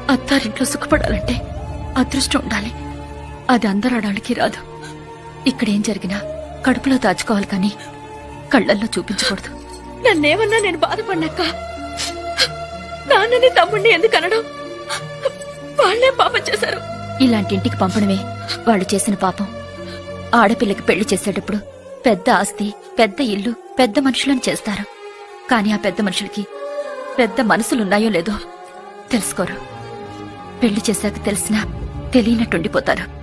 అత్తారింట్లో సుఖపడాలంటే అదృష్టం ఉండాలి అది అందరు ఆడడానికి రాదు ఇక్కడేం జరిగినా కడుపులో దాచుకోవాలి కానీ కళ్ళల్లో చూపించకూడదు నన్నేమన్నా నేను బాధపడినాక నాన్నని తమ్ముడిని ఎందుకు అనడం వాళ్ళే పాపం చేశారు ఇలాంటి ఇంటికి పంపడమే వాళ్ళు చేసిన పాపం ఆడపిల్లకి పెళ్లి చేసేటప్పుడు పెద్ద ఆస్తి పెద్ద ఇల్లు పెద్ద మనుషులను చేస్తారు కానీ ఆ పెద్ద మనుషులకి పెద్ద మనసులున్నాయో లేదో తెలుసుకోరు పెళ్లి చేశాక తెలిసినా తెలియనట్టుండిపోతారు